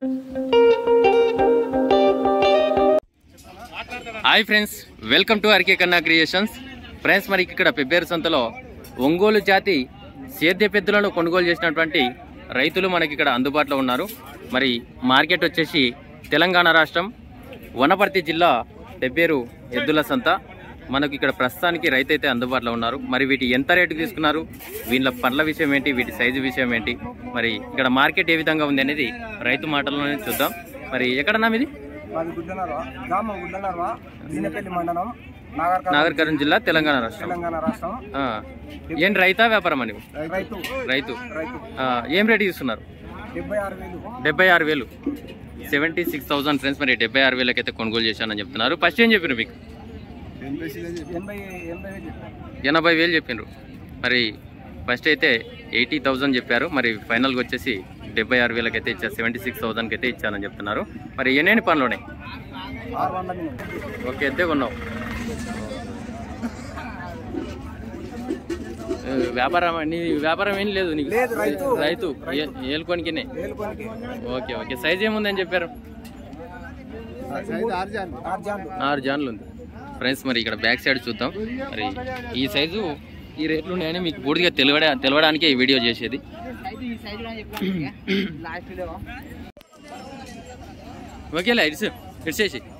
Hi friends welcome to RK Kanna creations friends మరి ఇక్కడ పెబ్బేరు సంతలో ఒంగోలు జాతి సేద్య పెద్దలను కొనుగోలు చేసినటువంటి రైతులు మనకి ఇక్కడ అందుబాటులో ఉన్నారు మరి మార్కెట్ వచ్చేసి తెలంగాణ రాష్ట్రం వనపర్తి జిల్లా పెబ్బేరు ఎద్దుల సంత మనకు ఇక్కడ ప్రస్తుతానికి రైతు అయితే అందుబాటులో ఉన్నారు మరి వీటి ఎంత రేటు తీసుకున్నారు వీళ్ళ పండ్ల విషయం ఏంటి వీటి సైజు విషయం ఏంటి మరి ఇక్కడ మార్కెట్ ఏ విధంగా ఉంది అనేది రైతు మాటల్లోనే చూద్దాం మరి ఎక్కడన్నా ఇది మాది గుడ్డనర్వ గ్రామం గుడ్డనర్వ దీనపల్లి మండలం నాగర్ నాగర్ జిల్లా తెలంగాణ రాష్ట్రం తెలంగాణ రాష్ట్రం ఆ. ఏం రైతా వ్యాపారం అని రైతు రైతు రైతు ఆ, ఏం రేటు ఇస్తున్నారు డెబ్బై ఆరు వేలు డెబ్బై ఆరు వేలు సెవెంటీ సిక్స్ థౌసండ్ ఫ్రెండ్స్ మరి డెబ్బై ఆరు వేలకి అయితే కొనుగోలు చేశానని చెప్తున్నారు ఫస్ట్ ఏం చెప్పినారు మీకు ఎనభై ఎనభై వేలు ఎనభై వేలు చెప్పినారు మరి ఫస్ట్ అయితే ఎయిటీ థౌజండ్ చెప్పారు మరి ఫైనల్గా వచ్చేసి డెబ్బై ఆరు వేలకి అయితే ఇచ్చారు సెవెంటీ సిక్స్ థౌసండ్కి అయితే ఇచ్చానని చెప్తున్నారు మరి ఎన్ని పనులు ఉన్నాయి ఆరు వందల మినిమం ఓకే అయితే కొన్నావు ఏ, వ్యాపారం నీ వ్యాపారం ఏం లేదు నీకు లేదు, రైతు. రైతు ఏ- ఏలుకోనికినే వేలుకొనికి ఓకే ఓకే సైజ్ ఏముందని చెప్పారు ఆర్జాన్లు ఆరు జాన్లు ఉంది ఫ్రెండ్స్ మరి ఇక్కడ బ్యాక్ సైడ్ చూద్దాం మరి ఈ సైజు ఈ రేట్లు ఉన్నాయని మీకు పూర్తిగా తెలవడా తెలవడానికే ఈ వీడియో చేసేది ఓకేలే ఇట్స్ ఇట్సేసి